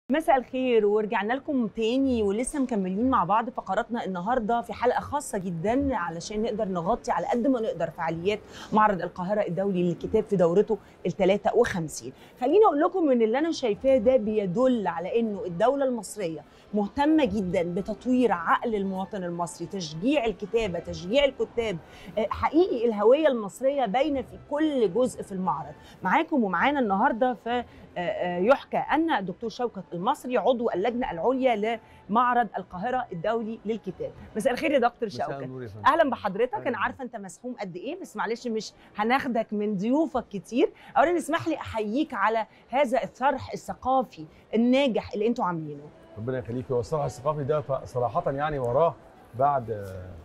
مساء الخير ورجعنا لكم تاني ولسه مكملين مع بعض فقراتنا النهارده في حلقه خاصه جدا علشان نقدر نغطي على قد ما نقدر فعاليات معرض القاهره الدولي للكتاب في دورته ال 53 خليني اقول لكم ان اللي انا شايفاه ده بيدل على انه الدوله المصريه مهتمه جدا بتطوير عقل المواطن المصري تشجيع الكتابه تشجيع الكتاب آه، حقيقي الهويه المصريه باينه في كل جزء في المعرض معاكم ومعانا النهارده في آه، آه، يحكى ان الدكتور شوكت المصري عضو اللجنه العليا لمعرض القاهره الدولي للكتاب مساء الخير يا دكتور مساء شوكت النور يا فندم. اهلا بحضرتك أهلاً انا عارفه انت مسحوم قد ايه بس معلش مش هناخدك من ضيوفك كتير اولا اسمح لي احييك على هذا الطرح الثقافي الناجح اللي انتوا عاملينه ربنا يخليك هو الصراحه الثقافي ده صراحه يعني وراه بعد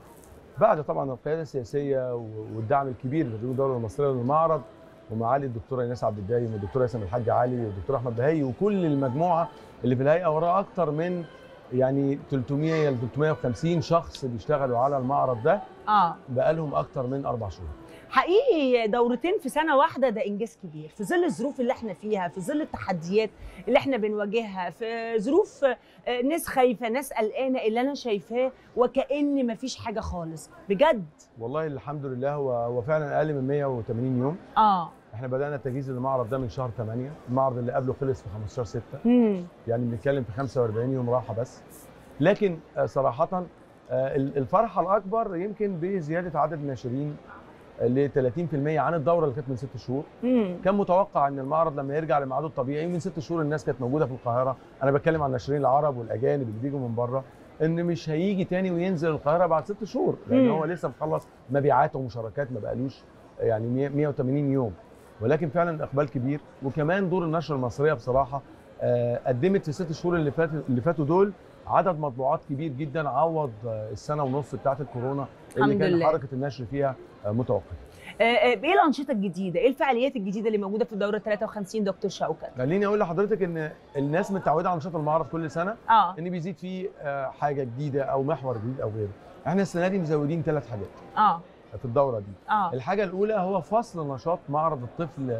بعد طبعا القياده السياسيه والدعم الكبير اللي الدوله المصريه للمعرض ومعالي الدكتوره ايناس عبد الدايم والدكتور ياسم الحاج علي والدكتور احمد بهي وكل المجموعه اللي في الهيئه وراه اكتر من يعني 300 ل 350 شخص بيشتغلوا على المعرض ده اه بقالهم اكتر من اربع شهور حقيقي دورتين في سنه واحده ده انجاز كبير في ظل الظروف اللي احنا فيها في ظل التحديات اللي احنا بنواجهها في ظروف آه، ناس خايفه ناس قلقانه اللي انا شايفاه وكأن مفيش حاجه خالص بجد والله الحمد لله هو هو فعلا اقل من 180 يوم اه احنا بدانا التجهيز للمعرض ده من شهر 8 المعرض اللي قبله خلص في 15 6 امم يعني بنتكلم في 45 يوم راحه بس لكن آه، صراحه آه، ال- الفرحه الاكبر يمكن بزياده عدد الناشرين آه، ل 30% عن الدوره اللي كانت من ست شهور امم كان متوقع ان المعرض لما يرجع لميعاده الطبيعي من ست شهور الناس كانت موجوده في القاهره انا بتكلم عن الناشرين العرب والاجانب اللي بيجوا من بره ان مش هيجي تاني وينزل القاهره بعد ست شهور لان مم. هو لسه مخلص مبيعات ومشاركات ما بقالوش يعني 100 180 يوم ولكن فعلا اقبال كبير وكمان دور النشر المصريه بصراحه آه، قدمت في الست شهور اللي فاتوا اللي فاتوا دول عدد مطبوعات كبير جدا عوض آه، السنه ونص بتاعت الكورونا اللي الحمد كان لله. حركه النشر فيها آه، متوقفه آه، آه، ايه الانشطه الجديده ايه الفعاليات الجديده اللي موجوده في الدوره 53 دكتور شوكت خليني اقول لحضرتك ان الناس متعوده على نشاط المعرض كل سنه اه ان بيزيد فيه آه، حاجه جديده او محور جديد او غيره احنا السنه دي مزودين ثلاث حاجات اه في الدوره دي اه الحاجه الاولى هو فصل نشاط معرض الطفل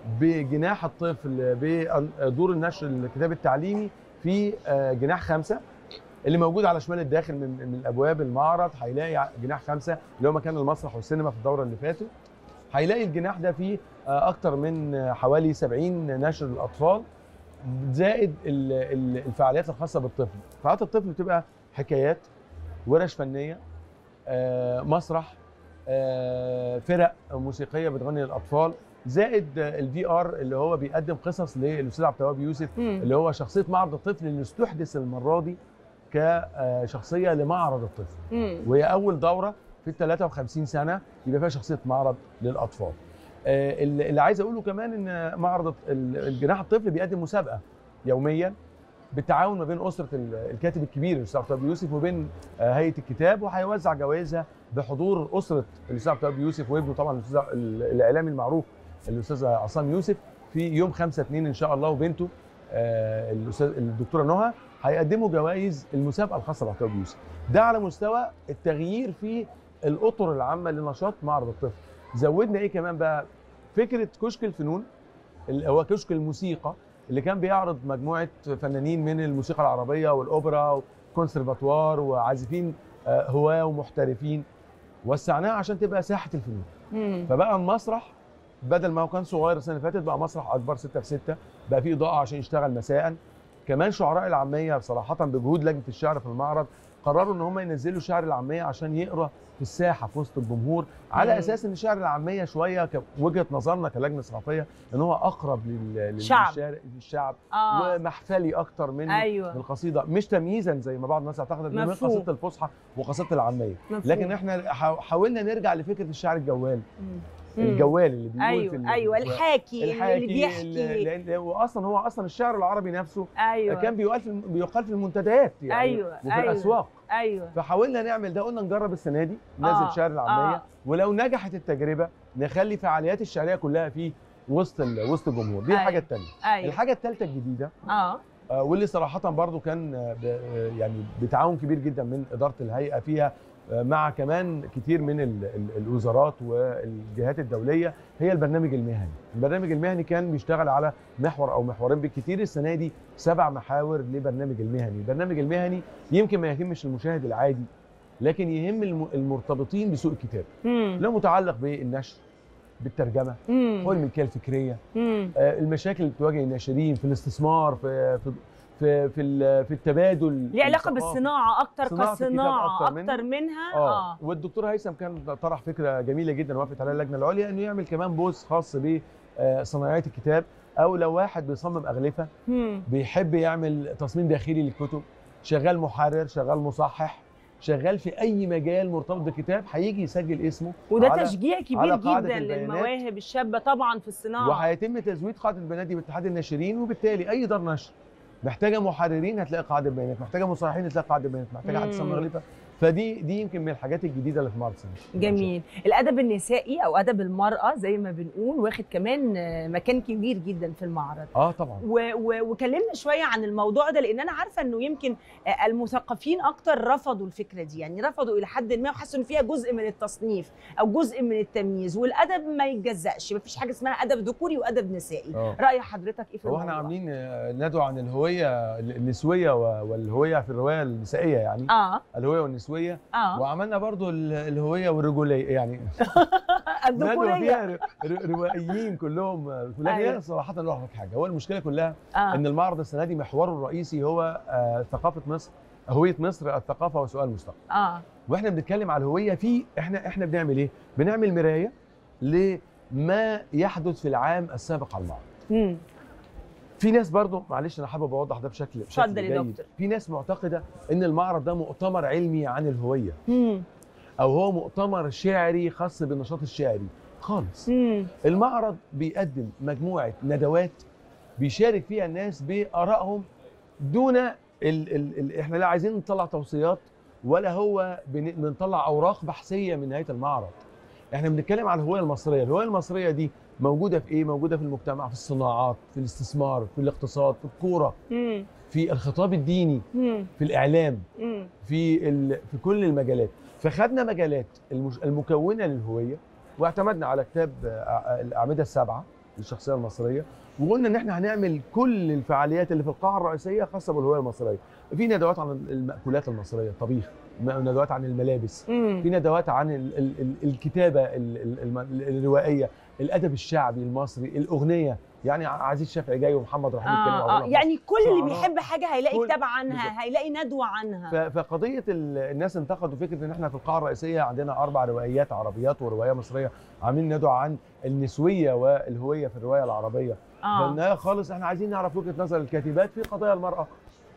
بجناح الطفل بدور النشر الكتاب التعليمي في آه، جناح خمسة اللي موجود على شمال الداخل من من الابواب المعرض هيلاقي ع- جناح خمسة اللي هو مكان المسرح والسينما في الدوره اللي فاتت هيلاقي الجناح ده فيه آه، اكتر من آه، حوالي 70 نشر للاطفال زائد ال- ال- الفعاليات الخاصه بالطفل فعاليات الطفل بتبقى حكايات ورش فنيه آه، مسرح آه، فرق موسيقيه بتغني للاطفال زائد الفي ار اللي هو بيقدم قصص للاستاذ عبد التواب يوسف مم. اللي هو شخصيه معرض الطفل اللي استحدث المره دي كشخصيه لمعرض الطفل مم. وهي اول دوره في ال 53 سنه يبقى فيها شخصيه معرض للاطفال. آه، اللي اللي عايز اقوله كمان ان معرض ال- الجناح الطفل بيقدم مسابقه يوميا بالتعاون ما بين اسره ال- الكاتب الكبير الاستاذ عبد التواب يوسف وبين آه، هيئه الكتاب وهيوزع جوائزها بحضور اسره الاستاذ عبد التواب يوسف وابنه طبعا الاستاذ ال- الاعلامي المعروف الاستاذ عصام يوسف في يوم 5 2 ان شاء الله وبنته آه، الاستاذ الدكتوره نهى هيقدموا جوائز المسابقه الخاصه بعبد التواب يوسف. ده على مستوى التغيير في الاطر العامه لنشاط معرض الطفل. زودنا ايه كمان بقى؟ فكره كشك الفنون اللي هو كشك الموسيقى اللي كان بيعرض مجموعه فنانين من الموسيقى العربيه والاوبرا وكونسرفاتوار وعازفين آه، هواه ومحترفين وسعناها عشان تبقى ساحه الفنون. مم. فبقى المسرح بدل ما هو كان صغير السنه اللي فاتت بقى مسرح اكبر 6 في 6 بقى فيه اضاءه عشان يشتغل مساء كمان شعراء العاميه صراحه بجهود لجنه الشعر في المعرض قرروا ان هم ينزلوا شعر العاميه عشان يقرا في الساحه في وسط الجمهور على مم. اساس ان شعر العاميه شويه كوجهه نظرنا كلجنه ثقافيه ان هو اقرب لل- شعب. للشارع- للشعب اه ومحفلي اكتر من ايوه القصيده مش تمييزا زي ما بعض الناس اعتقدت إن من مفهوم. قصيده الفصحى وقصيده العاميه مفهوم. لكن احنا حا- حاولنا نرجع لفكره الشعر الجوال مم. الجوال اللي بيقول ايوه في ال- ايوه في- الحاكي, اللي الحاكي بيحكي لان هو اصلا هو اصلا الشعر العربي نفسه ايوه كان بيقال في الم- بيقال في المنتديات يعني أيوة، وفي أيوة. الاسواق ايوه فحاولنا نعمل ده قلنا نجرب السنه دي ننزل آه، شعر العاميه آه. ولو نجحت التجربه نخلي فعاليات الشعريه كلها في وسط ال- وسط الجمهور دي أيوة. الحاجه الثانيه ايوه الحاجه الثالثه الجديده اه آه، واللي صراحه برضو كان آه، ب- آه، يعني بتعاون كبير جدا من اداره الهيئه فيها آه، مع كمان كتير من ال- ال- الوزارات والجهات الدوليه هي البرنامج المهني البرنامج المهني كان بيشتغل على محور او محورين بالكتير السنه دي سبع محاور لبرنامج المهني البرنامج المهني يمكن ما يهمش المشاهد العادي لكن يهم الم- المرتبطين بسوق الكتاب مم. له متعلق بالنشر بالترجمه مم. هو الملكيه الفكريه مم. آه، المشاكل اللي بتواجه الناشرين في الاستثمار في في في في, ال- في التبادل ليه علاقه الثقافي. بالصناعه اكتر صناعة الكتاب كصناعه أكتر منه. اكتر منها اه اه والدكتور هيثم كان طرح فكره جميله جدا وافقت عليها اللجنه العليا انه يعمل كمان بوث خاص بصناعات الكتاب او لو واحد بيصمم اغلفه مم. بيحب يعمل تصميم داخلي للكتب شغال محرر شغال مصحح شغال في اي مجال مرتبط بالكتاب هيجي يسجل اسمه وده على- تشجيع كبير على قاعدة جدا البيانات. للمواهب الشابه طبعا في الصناعه وهيتم تزويد قاعده البيانات دي باتحاد الناشرين وبالتالي اي دار نشر محتاجه محررين هتلاقي قاعده بيانات محتاجه مصححين هتلاقي قاعده بيانات محتاجه حد يصمم مم. اغلفه فدي دي يمكن من الحاجات الجديده اللي في مارس جميل الادب النسائي او ادب المراه زي ما بنقول واخد كمان آه، مكان كبير جدا في المعرض اه طبعا و- و- وكلمنا شويه عن الموضوع ده لان انا عارفه انه يمكن آه، المثقفين اكتر رفضوا الفكره دي يعني رفضوا الى حد ما وحسوا ان فيها جزء من التصنيف او جزء من التمييز والادب ما يتجزأش ما فيش حاجه اسمها ادب ذكوري وادب نسائي اه راي حضرتك ايه في هو احنا الموضوع؟ عاملين آه، ندوه عن الهويه النسويه و- والهويه في الروايه النسائيه يعني اه الهويه والنسويه اه وعملنا برضو ال- الهويه والرجوليه يعني ندوه الذكوريه فيها ر- ر- روائيين كلهم آه، لكن أيوة. هي صراحه أقول لك حاجه هو المشكله كلها اه ان المعرض السنه دي محوره الرئيسي هو آه، ثقافه مصر هويه مصر الثقافه وسؤال المستقبل اه واحنا بنتكلم على الهويه في احنا احنا بنعمل ايه بنعمل مرايه لما يحدث في العام السابق على المعرض مم. في ناس برضو معلش انا حابب اوضح ده بشكل بشكل اتفضل يا جيد. دكتور. في ناس معتقده ان المعرض ده مؤتمر علمي عن الهويه مم. او هو مؤتمر شعري خاص بالنشاط الشعري خالص مم. المعرض بيقدم مجموعه ندوات بيشارك فيها الناس بارائهم دون ال ال ال احنا لا عايزين نطلع توصيات ولا هو بن- بنطلع اوراق بحثيه من نهايه المعرض احنا بنتكلم عن الهويه المصريه الهويه المصريه دي موجوده في ايه موجوده في المجتمع في الصناعات في الاستثمار في الاقتصاد في الكوره مم. في الخطاب الديني مم. في الاعلام مم. في ال... في كل المجالات فخدنا مجالات المش... المكونه للهويه واعتمدنا على كتاب آه، الاعمده السبعه للشخصيه المصريه وقلنا ان احنا هنعمل كل الفعاليات اللي في القاعه الرئيسيه خاصه بالهويه المصريه في ندوات عن المأكولات المصريه الطبيخ م- ندوات عن الملابس مم. في ندوات عن ال... ال... ال... الكتابه ال... ال... الم- الروائيه الادب الشعبي المصري الاغنيه يعني عزيز شافعي جاي ومحمد رحيم يتكلموا آه عن آه الغنى يعني كل اللي شعراء. بيحب حاجه هيلاقي كل- كتاب عنها بالظبط. هيلاقي ندوه عنها ف- فقضيه ال- الناس انتقدوا فكره ان احنا في القاعه الرئيسيه عندنا اربع روايات عربيات وروايه مصريه عاملين ندوه عن النسويه والهويه في الروايه العربيه اه فالنهايه خالص احنا عايزين نعرف وجهه نظر الكاتبات في قضايا المراه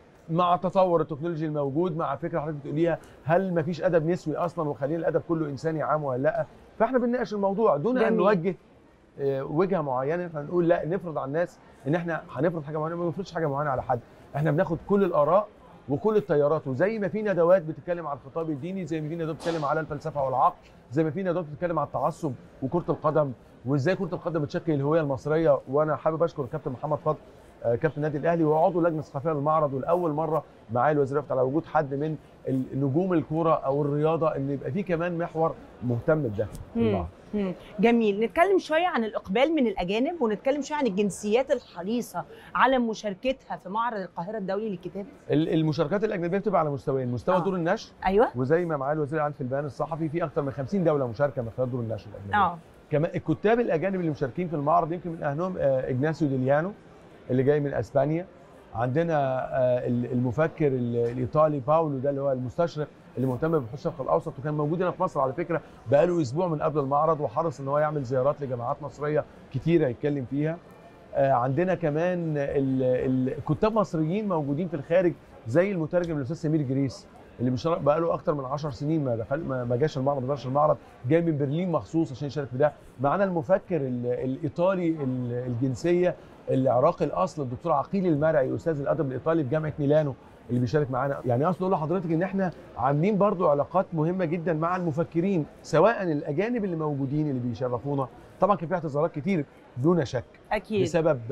مع تطور التكنولوجي الموجود مع فكره حضرتك بتقوليها هل ما فيش ادب نسوي اصلا وخلينا الادب كله انساني عام ولا لا فاحنا بنناقش الموضوع دون ان جميل. نوجه آه، وجهه معينه احنا نقول لا نفرض على الناس ان احنا هنفرض حاجه معينه ما بنفرضش حاجه معينه على حد احنا بناخد كل الاراء وكل التيارات وزي ما في ندوات بتتكلم على الخطاب الديني زي ما في ندوات بتتكلم على الفلسفه والعقل زي ما في ندوات بتتكلم على التعصب وكره القدم وازاي كره القدم بتشكل الهويه المصريه وانا حابب اشكر الكابتن محمد فضل آه، كابتن النادي الاهلي وهو عضو لجنه ثقافيه للمعرض ولاول مره معالي الوزير وقفت على وجود حد من ال- نجوم الكوره او الرياضه ان يبقى في كمان محور مهتم بده في مم. المعرض مم. جميل نتكلم شويه عن الاقبال من الاجانب ونتكلم شويه عن الجنسيات الحريصه على مشاركتها في معرض القاهره الدولي للكتاب ال- المشاركات الاجنبيه بتبقى على مستويين مستوى آه. دور النشر ايوه وزي ما معالي الوزير قال في البيان الصحفي في اكثر من 50 دوله مشاركه من خلال دور النشر الاجنبيه اه كمان الكتاب الاجانب اللي مشاركين في المعرض يمكن من اهمهم آه، اجناسيو ديليانو اللي جاي من اسبانيا عندنا آه، ال- المفكر ال- الايطالي باولو ده اللي هو المستشرق اللي مهتم ببحوث الشرق الاوسط وكان موجود هنا في مصر على فكره بقاله اسبوع من قبل المعرض وحرص ان هو يعمل زيارات لجامعات مصريه كتيره يتكلم فيها آه، عندنا كمان ال- ال- كتاب مصريين موجودين في الخارج زي المترجم الاستاذ سمير جريس اللي بيشارك بقاله اكتر من 10 سنين ما دخل ما ما جاش المعرض ما دخلش المعرض جاي من برلين مخصوص عشان يشارك في ده معانا المفكر ال- الايطالي ال- الجنسيه العراقي الاصل الدكتور عقيل المرعي استاذ الادب الايطالي في جامعه ميلانو اللي بيشارك معانا يعني اقصد اقول لحضرتك ان احنا عاملين برضو علاقات مهمه جدا مع المفكرين سواء الاجانب اللي موجودين اللي بيشرفونا طبعا كان في اعتذارات كتير دون شك اكيد بسبب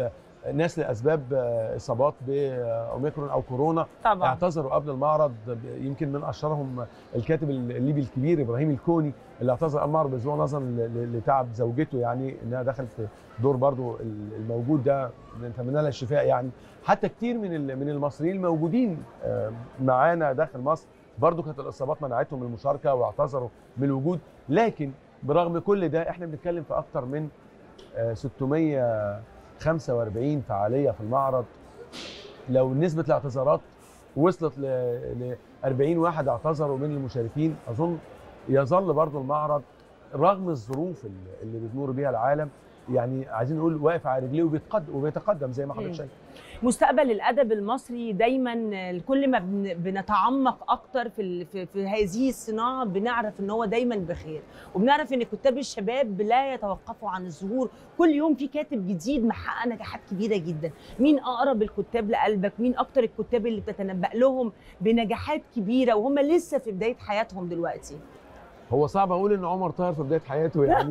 ناس لاسباب آه، اصابات باوميكرون او كورونا طبعا اعتذروا قبل المعرض ب- يمكن من اشهرهم الكاتب الليبي الكبير ابراهيم الكوني اللي اعتذر قبل المعرض باسبوع نظرا ل- ل- لتعب زوجته يعني انها دخلت في دور برضو ال- الموجود ده نتمنى لها الشفاء يعني حتى كتير من ال- من المصريين الموجودين آه، معانا داخل مصر برضو كانت الاصابات منعتهم من المشاركه واعتذروا من الوجود لكن برغم كل ده احنا بنتكلم في اكتر من آه، 645 فعاليه في المعرض لو نسبه الاعتذارات وصلت ل ل 40 واحد اعتذروا من المشاركين اظن يظل برضو المعرض رغم الظروف اللي- اللي بتمر بيها العالم يعني عايزين نقول واقف على رجليه وبيتقدم وبيتقدم زي ما مم. حضرتك شايف مستقبل الادب المصري دايما كل ما بن- بنتعمق اكتر في ال- في, في هذه الصناعه بنعرف ان هو دايما بخير وبنعرف ان كتاب الشباب لا يتوقفوا عن الظهور كل يوم في كاتب جديد محقق نجاحات كبيره جدا مين اقرب الكتاب لقلبك مين اكتر الكتاب اللي بتتنبأ لهم بنجاحات كبيره وهم لسه في بدايه حياتهم دلوقتي هو صعب اقول ان عمر طاهر في بدايه حياته يعني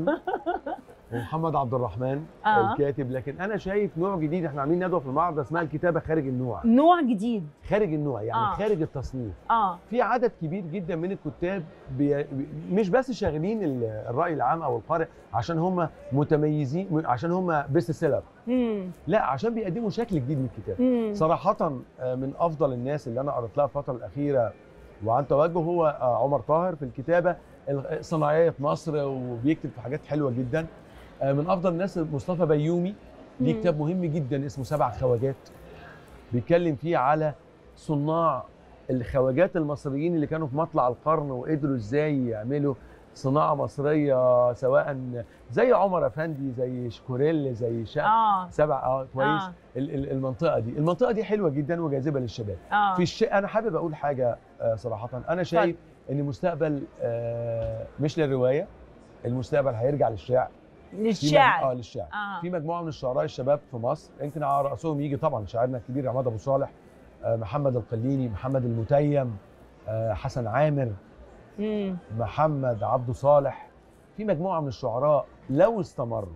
ومحمد عبد الرحمن آه. الكاتب لكن انا شايف نوع جديد احنا عاملين ندوه في المعرض اسمها الكتابه خارج النوع نوع جديد خارج النوع يعني آه. آه. خارج التصنيف اه في عدد كبير جدا من الكتاب بي... بي- مش بس شاغلين ال- الراي العام او القارئ عشان هم متميزين عشان هم بيست سيلر امم لا عشان بيقدموا شكل جديد من الكتاب امم صراحه آه، من افضل الناس اللي انا قريت لها الفتره الاخيره وعن توجه هو آه، عمر طاهر في الكتابه ال- صناعيه مصر وبيكتب في حاجات حلوه جدا آه، من افضل الناس مصطفى بيومي ليه مم. كتاب مهم جدا اسمه سبع خواجات بيتكلم فيه على صناع الخواجات المصريين اللي كانوا في مطلع القرن وقدروا ازاي يعملوا صناعه مصريه سواء زي عمر افندي زي شكوريل زي شا اه سبع اه كويس آه. ال- ال- المنطقه دي المنطقه دي حلوه جدا وجاذبه للشباب اه في الشيء انا حابب اقول حاجه آه، صراحه انا شايف ان المستقبل آه، مش للروايه المستقبل هيرجع للشعر في مج- اه للشعر للشعر اه في مجموعه من الشعراء الشباب في مصر يمكن على راسهم يجي طبعا شاعرنا الكبير عماد ابو صالح آه، محمد القليني محمد المتيم آه، حسن عامر امم محمد عبده صالح في مجموعه من الشعراء لو استمروا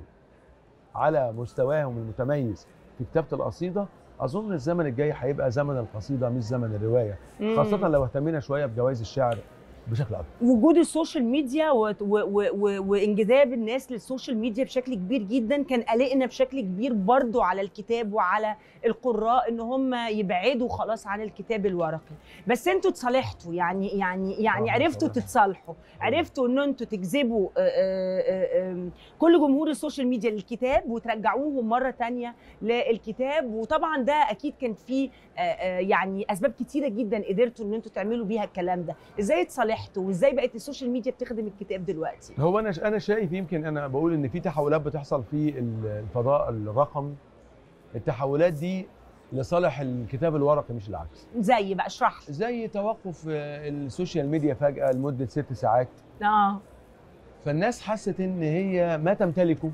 على مستواهم المتميز في كتابه القصيده اظن الزمن الجاي هيبقى زمن القصيده مش زمن الروايه خاصه لو اهتمينا شويه بجوائز الشعر بشكل اكبر وجود السوشيال ميديا و... و... و... و... وانجذاب الناس للسوشيال ميديا بشكل كبير جدا كان قلقنا بشكل كبير برضو على الكتاب وعلى القراء ان هم يبعدوا خلاص عن الكتاب الورقي بس انتوا اتصالحتوا يعني يعني يعني آه، عرفتوا بصراحة. تتصالحوا عرفتوا ان انتوا تجذبوا آه، آه، آه، آه، كل جمهور السوشيال ميديا للكتاب وترجعوهم مره تانية للكتاب وطبعا ده اكيد كان فيه آه، آه، يعني اسباب كتيره جدا قدرتوا ان انتوا تعملوا بيها الكلام ده ازاي اتصالحتوا وازاي بقت السوشيال ميديا بتخدم الكتاب دلوقتي هو انا انا شايف يمكن انا بقول ان في تحولات بتحصل في الفضاء الرقمي التحولات دي لصالح الكتاب الورقي مش العكس زي بقى اشرح لي زي توقف آه، السوشيال ميديا فجاه لمده ست ساعات اه فالناس حست ان هي ما تمتلكه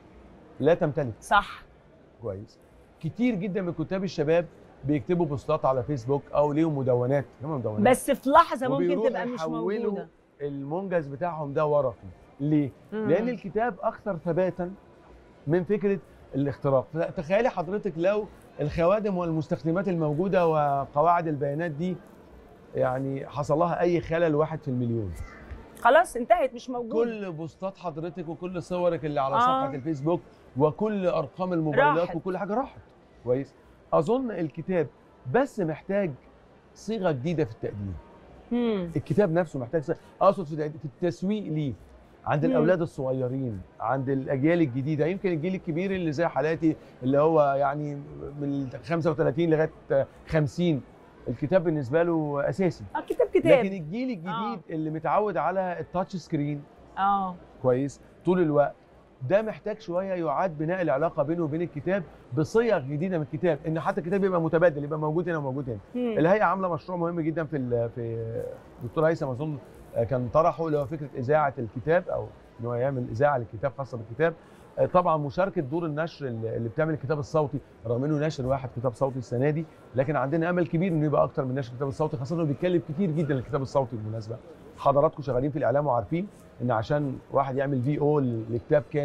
لا تمتلك صح كويس كتير جدا من كتاب الشباب بيكتبوا بوستات على فيسبوك او ليهم مدونات هم مدونات بس في لحظه ممكن وبيروحوا تبقى مش يحولوا موجوده المنجز بتاعهم ده ورقي ليه مم. لان الكتاب اكثر ثباتا من فكره الاختراق تخيلي حضرتك لو الخوادم والمستخدمات الموجوده وقواعد البيانات دي يعني حصل لها اي خلل واحد في المليون خلاص انتهت مش موجوده كل بوستات حضرتك وكل صورك اللي على آه. صفحه الفيسبوك وكل ارقام الموبايلات راحت. وكل حاجه راحت كويس اظن الكتاب بس محتاج صيغه جديده في التقديم مم. الكتاب نفسه محتاج صيغة. اقصد في في التسويق ليه عند مم. الاولاد الصغيرين عند الاجيال الجديده يمكن الجيل الكبير اللي زي حالاتي اللي هو يعني من 35 لغايه 50 الكتاب بالنسبه له اساسي اه كتاب كتاب لكن الجيل الجديد آه. اللي متعود على التاتش سكرين اه كويس طول الوقت ده محتاج شويه يعاد بناء العلاقه بينه وبين الكتاب بصيغ جديده من الكتاب ان حتى الكتاب يبقى متبادل يبقى موجود هنا وموجود هنا مم. الهيئه عامله مشروع مهم جدا في ال- في دكتور هيثم اظن كان طرحه اللي هو فكره اذاعه الكتاب او ان هو يعمل اذاعه للكتاب خاصه بالكتاب طبعا مشاركه دور النشر اللي اللي بتعمل الكتاب الصوتي رغم انه ناشر واحد كتاب صوتي السنه دي لكن عندنا امل كبير انه يبقى اكتر من نشر الكتاب الصوتي خاصه انه بيتكلف كتير جدا الكتاب الصوتي بالمناسبه حضراتكم شغالين في الاعلام وعارفين ان عشان واحد يعمل في او لكتاب كامل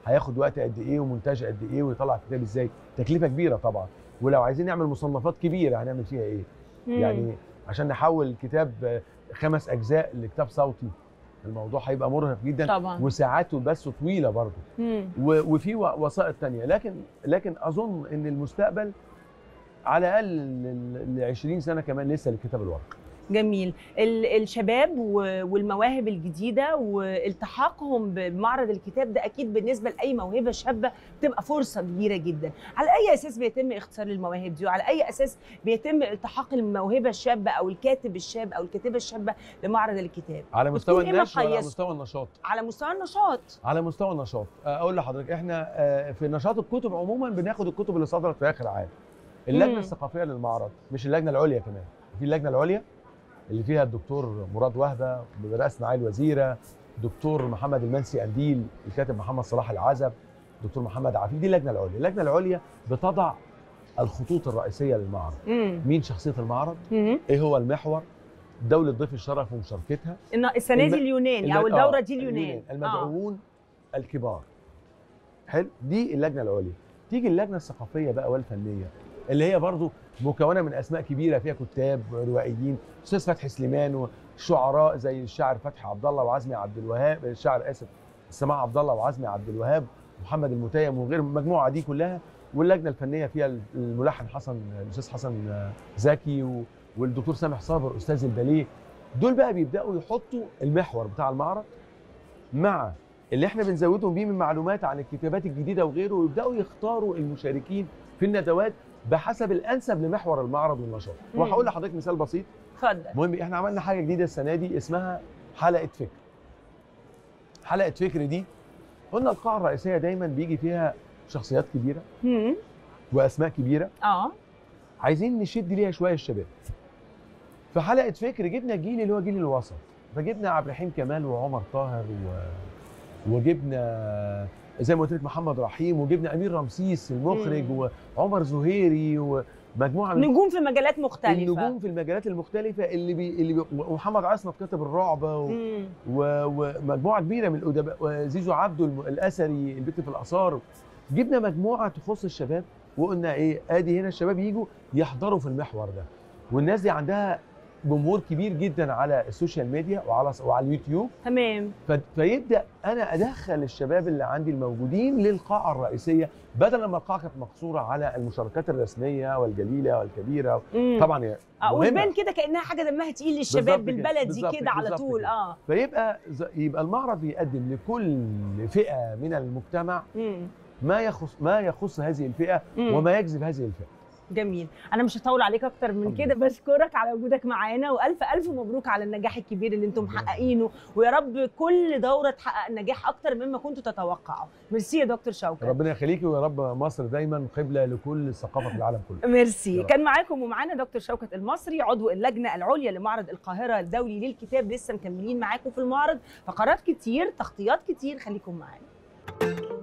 هياخد وقت قد ايه ومونتاج قد ايه ويطلع كتاب ازاي تكلفه كبيره طبعا ولو عايزين نعمل مصنفات كبيره هنعمل فيها ايه مم. يعني عشان نحول الكتاب آه، خمس اجزاء لكتاب صوتي الموضوع هيبقى مرهق جدا طبعا وساعاته بس طويله برضه مم. و- وفي و- وسائط تانية لكن لكن اظن ان المستقبل على الاقل ل 20 سنه كمان لسه للكتاب الورقي جميل ال- الشباب و- والمواهب الجديده والتحاقهم بمعرض الكتاب ده اكيد بالنسبه لاي موهبه شابه بتبقى فرصه كبيره جدا على اي اساس بيتم اختيار المواهب دي وعلى اي اساس بيتم التحاق الموهبه الشابه او الكاتب الشاب او الكاتبه الشابه لمعرض الكتاب على مستوى بتكون إيه النشر وعلى مقاييسه؟ مستوى النشاط على مستوى النشاط على مستوى النشاط اقول لحضرتك احنا آه، في نشاط الكتب عموما بناخد الكتب اللي صدرت في اخر عام اللجنه مم. الثقافيه للمعرض مش اللجنه العليا كمان في اللجنه العليا اللي فيها الدكتور مراد وهبه برئاسه معالي الوزيره دكتور محمد المنسي قنديل الكاتب محمد صلاح العزب دكتور محمد عفيف دي اللجنه العليا اللجنه العليا بتضع الخطوط الرئيسيه للمعرض امم مين شخصيه المعرض امم ايه هو المحور دولة ضيف الشرف ومشاركتها السنه دي الم- اليوناني او الم- الدوره آه، دي اليونان آه. المدعوون الكبار حلو دي اللجنه العليا تيجي اللجنه الثقافيه بقى والفنيه اللي هي برضو مكونه من اسماء كبيره فيها كتاب روائيين استاذ فتحي سليمان وشعراء زي الشاعر فتحي عبد الله وعزمي عبد الوهاب الشاعر اسف سماح عبد الله وعزمي عبد الوهاب محمد المتيم وغيرهم المجموعه دي كلها واللجنه الفنيه فيها الملحن حسن الاستاذ حسن زكي و- والدكتور سامح صابر استاذ الباليه دول بقى بيبداوا يحطوا المحور بتاع المعرض مع اللي احنا بنزودهم بيه من معلومات عن الكتابات الجديده وغيره ويبداوا يختاروا المشاركين في الندوات بحسب الانسب لمحور المعرض والنشاط مم. وهقول لحضرتك مثال بسيط اتفضل مهم احنا عملنا حاجه جديده السنه دي اسمها حلقه فكر حلقه فكر دي قلنا القاعه الرئيسيه دايما بيجي فيها شخصيات كبيره امم واسماء كبيره اه عايزين نشد ليها شويه الشباب في حلقه فكر جبنا الجيل اللي هو جيل الوسط فجبنا عبد الرحيم كمال وعمر طاهر و... وجبنا زي ما قلت لك محمد رحيم وجبنا امير رمسيس المخرج مم. وعمر زهيري ومجموعه من نجوم في مجالات مختلفه النجوم في المجالات المختلفه اللي بي... اللي بي... ومحمد عصمت كاتب الرعب و... مم. و... ومجموعه كبيره من الادباء وزيزو عبده الم- الاسري البت في الاثار جبنا مجموعه تخص الشباب وقلنا ايه ادي هنا الشباب يجوا يحضروا في المحور ده والناس دي عندها جمهور كبير جدا على السوشيال ميديا وعلى وعلى اليوتيوب تمام ف... فيبدا انا ادخل الشباب اللي عندي الموجودين للقاعه الرئيسيه بدل ما القاعه كانت مقصوره على المشاركات الرسميه والجليله والكبيره مم. طبعا هي اه مهمة. وتبان كده كانها حاجه دمها تقيل للشباب بالظبط كده، بالبلدي بالظبط كده على بالظبط طول كده. اه فيبقى ز- يبقى المعرض بيقدم لكل فئه من المجتمع مم. ما يخص ما يخص هذه الفئه مم. وما يجذب هذه الفئه جميل انا مش هطول عليك اكتر من الحمد كده بشكرك على وجودك معانا والف الف مبروك على النجاح الكبير اللي انتم ربنا محققينه ويا رب كل دوره تحقق نجاح اكتر مما كنتوا تتوقعوا ميرسي يا دكتور شوكت ربنا يخليكي ويا رب مصر دايما قبله لكل الثقافه في العالم كله ميرسي يا رب. كان معاكم ومعانا دكتور شوكت المصري عضو اللجنه العليا لمعرض القاهره الدولي للكتاب لسه مكملين معاكم في المعرض فقرات كتير تغطيات كتير خليكم معانا